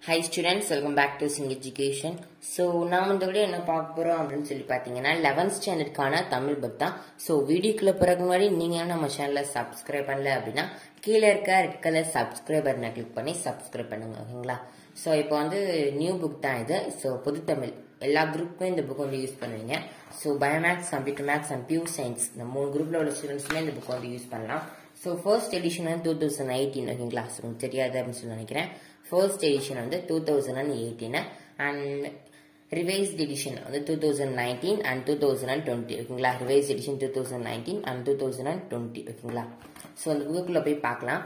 high students welcome back to sing education so நான் இந்த விட என்ன பார்க்க போகிறோம் அப்படின்னு சொல்லி பார்த்தீங்கன்னா லெவன்த் ஸ்டாண்டர்டுக்கான தமிழ் புக் தான் ஸோ வீடியோக்குள்ளே பிறகு முன்னாடி நீங்கள் நம்ம சேனலை சப்ஸ்கிரைப் பண்ணல அப்படின்னா கீழே இருக்க ரெட் கலர் சப்ஸ்கிரைப் பட்டனை கிளிக் பண்ணி சப்ஸ்கிரைப் பண்ணுங்க ஓகேங்களா ஸோ இப்போ வந்து நியூ புக் தான் இது ஸோ பொது தமிழ் எல்லா குரூப்புமே இந்த புக் வந்து யூஸ் பண்ணுவீங்க so biomaths computer maths and pure science இந்த மூணு குரூப்பில் உள்ள ஸ்டூடெண்ட்ஸுமே இந்த புக் வந்து யூஸ் பண்ணலாம் ஸோ ஃபர்ஸ்ட் எடிஷன் வந்து டூ தௌசண்ட் எயிட்டீன் ஓகேங்களா ஸோ உங்களுக்கு தெரியாது அப்படின்னு சொல்லி நினைக்கிறேன் ஃபர்ஸ்ட் எடிஷன் வந்து two thousand and eighteen and revised edition வந்து two thousand nineteen and two thousand and twenty ஓகேங்களா revise edition two thousand nineteen and two thousand and twenty ஓகேங்களா ஸோ அந்த புக்குக்குள்ளே போய் பார்க்கலாம்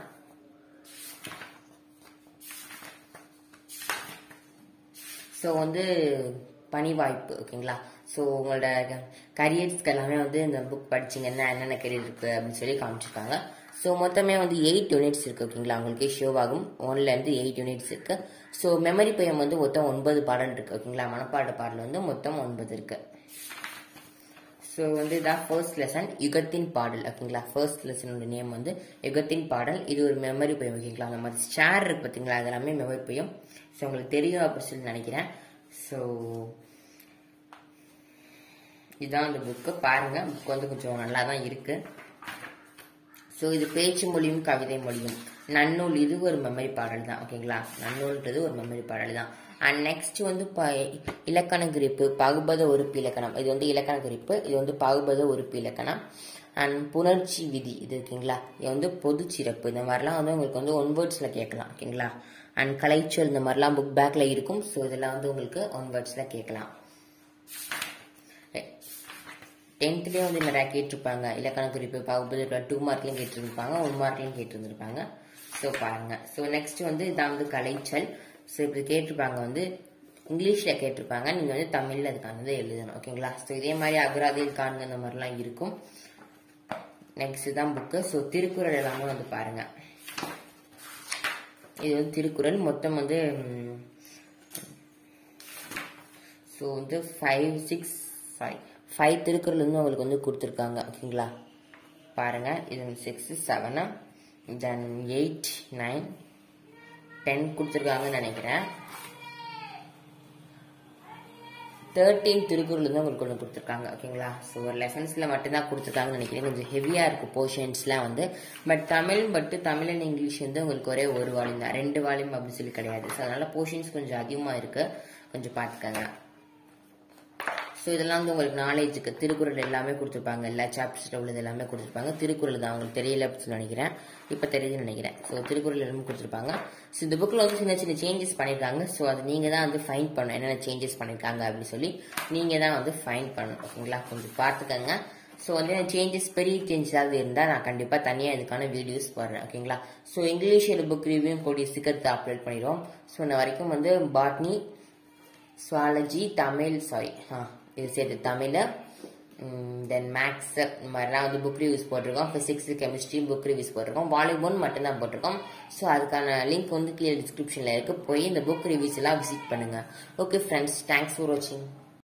ஸோ வந்து பணி வாய்ப்பு ஓகேங்களா ஸோ உங்களோட கரியர்ஸ்க்கு எல்லாமே வந்து இந்த புக் படிச்சிங்கன்னா என்னென்ன கரியர் இருக்குது அப்படின்னு சொல்லி காமிச்சிருக்காங்க ஸோ மொத்தமே வந்து எயிட் யூனிட்ஸ் இருக்குது ஓகேங்களா உங்களுக்கு ஷோ ஆகும் ஒன்லேருந்து எயிட் யூனிட்ஸ் இருக்குது ஸோ மெமரி பயம் வந்து மொத்தம் ஒன்பது பாடல் இருக்குது ஓகேங்களா மனப்பாட பாடல் வந்து மொத்தம் ஒன்பது இருக்குது ஸோ வந்து இதான் ஃபர்ஸ்ட் லெசன் யுகத்தின் பாடல் ஓகேங்களா ஃபர்ஸ்ட் லெசனோட நேம் வந்து யுகத்தின் பாடல் இது ஒரு மெமரி பயம் ஓகேங்களா அந்த மாதிரி ஷேர் இருக்கு பார்த்தீங்களா அது எல்லாமே மெமரி பயம் ஸோ உங்களுக்கு தெரியும் அப்படின்னு சொல்லி நினைக்கிறேன் ஸோ இதுதான் அந்த புக்கு பாருங்க புக் வந்து கொஞ்சம் நல்லா தான் இருக்கு ஸோ இது பேச்சு மொழியும் கவிதை மொழியும் நன்னூல் இது ஒரு மெமரி பாடல் தான் ஓகேங்களா நன்னூல்ன்றது ஒரு மெமரி பாடல் தான் அண்ட் நெக்ஸ்ட் வந்து ப இலக்கண குறிப்பு பகுபத உறுப்பு இலக்கணம் இது வந்து இலக்கண குறிப்பு இது வந்து பகுபத உறுப்பு இலக்கணம் அண்ட் புணர்ச்சி விதி இது இருக்குங்களா இது வந்து பொது சிறப்பு இந்த மாதிரிலாம் வந்து உங்களுக்கு வந்து ஒன் வேர்ட்ஸில் கேட்கலாம் ஓகேங்களா அண்ட் கலைச்சொல் இந்த மாதிரிலாம் புக் பேக்கில் இருக்கும் ஸோ இதெல்லாம் வந்து உங்களுக்கு ஒன் வேர்ட்ஸில் கேட்கலாம் டென்த்லேயே வந்து நிறையா கேட்டிருப்பாங்க இலக்கண குறிப்பு பகுபது டூ மார்க்லையும் கேட்டிருப்பாங்க ஒன் மார்க்லையும் கேட்டிருந்திருப்பாங்க ஸோ பாருங்க ஸோ நெக்ஸ்ட் வந்து இதான் வந்து கலைச்சல் ஸோ இப்படி கேட்டிருப்பாங்க வந்து இங்கிலீஷில் கேட்டிருப்பாங்க நீங்கள் வந்து தமிழில் அதுக்கானது எழுதணும் ஓகேங்களா ஸோ இதே மாதிரி அகராதியில் காணுங்க இந்த மாதிரிலாம் இருக்கும் நெக்ஸ்ட் தான் புக்கு ஸோ திருக்குறள் எல்லாமே வந்து பாருங்க இது வந்து திருக்குறள் மொத்தம் வந்து ஸோ வந்து five six five five Thirukkural வந்து உங்களுக்கு வந்து கொடுத்துருக்காங்க ஓகேங்களா பாருங்க இது six seven then eight nine ten கொடுத்துருக்காங்கன்னு நினைக்கிறேன் தேர்ட்டீன் திருக்குறள் தான் உங்களுக்கு ஒன்று கொடுத்துருக்காங்க ஓகேங்களா ஸோ ஒரு லெசன்ஸில் மட்டும்தான் கொடுத்துருக்காங்கன்னு நினைக்கிறேன் கொஞ்சம் ஹெவியாக இருக்குது போர்ஷன்ஸ்லாம் வந்து பட் தமிழ் பட்டு தமிழ் அண்ட் இங்கிலீஷ் வந்து உங்களுக்கு ஒரே ஒரு வால்யூம் தான் ரெண்டு வால்யூம் அப்படின்னு சொல்லி கிடையாது ஸோ அதனால் போர்ஷன்ஸ் கொஞ்சம் அதிகமாக இருக்குது கொஞ்சம் பார்த்துக்கங்க ஸோ இதெல்லாம் வந்து உங்களுக்கு நாலேஜுக்கு திருக்குறள் எல்லாமே கொடுத்துருப்பாங்க எல்லா சாப்டர்ஸில் உள்ளது எல்லாமே கொடுத்துருப்பாங்க திருக்குறள் தான் உங்களுக்கு தெரியல அப்படின்னு சொல்லி நினைக்கிறேன் இப்போ தெரியுதுன்னு நினைக்கிறேன் ஸோ திருக்குறள் எல்லாமே கொடுத்துருப்பாங்க ஸோ இந்த புக்கில் வந்து சின்ன சின்ன சேஞ்சஸ் பண்ணியிருக்காங்க ஸோ அது நீங்கள் தான் வந்து ஃபைன் பண்ணணும் என்னென்ன சேஞ்சஸ் பண்ணியிருக்காங்க அப்படின்னு சொல்லி நீங்கள் தான் வந்து ஃபைன் பண்ணணும் ஓகேங்களா கொஞ்சம் பார்த்துக்கங்க ஸோ வந்து சேஞ்சஸ் பெரிய சேஞ்ச் ஏதாவது இருந்தால் நான் கண்டிப்பாக தனியாக இதுக்கான வீடியோஸ் போடுறேன் ஓகேங்களா ஸோ இங்கிலீஷ் புக் ரிவ்யூ கூடிய சீக்கிரத்தை அப்லோட் பண்ணிடுவோம் ஸோ இன்ன வரைக்கும் வந்து பாட்னி சுவாலஜி தமிழ் சாரி ஆ இது சேர்த்து தமிழ் தென் மேக்ஸ் இந்த மாதிரிலாம் வந்து புக் ரிவ்யூஸ் போட்டிருக்கோம் ஃபிசிக்ஸ் கெமிஸ்ட்ரி புக் ரிவ்யூஸ் போட்டிருக்கோம் வாலிபால் மட்டும்தான் போட்டிருக்கோம் ஸோ அதுக்கான லிங்க் வந்து கீழே டிஸ்கிரிப்ஷனில் இருக்குது போய் இந்த புக் ரிவ்யூஸ் எல்லாம் விசிட் பண்ணுங்கள் ஓகே ஃப்ரெண்ட்ஸ் தேங்க்ஸ் ஃபார் வாட்சிங்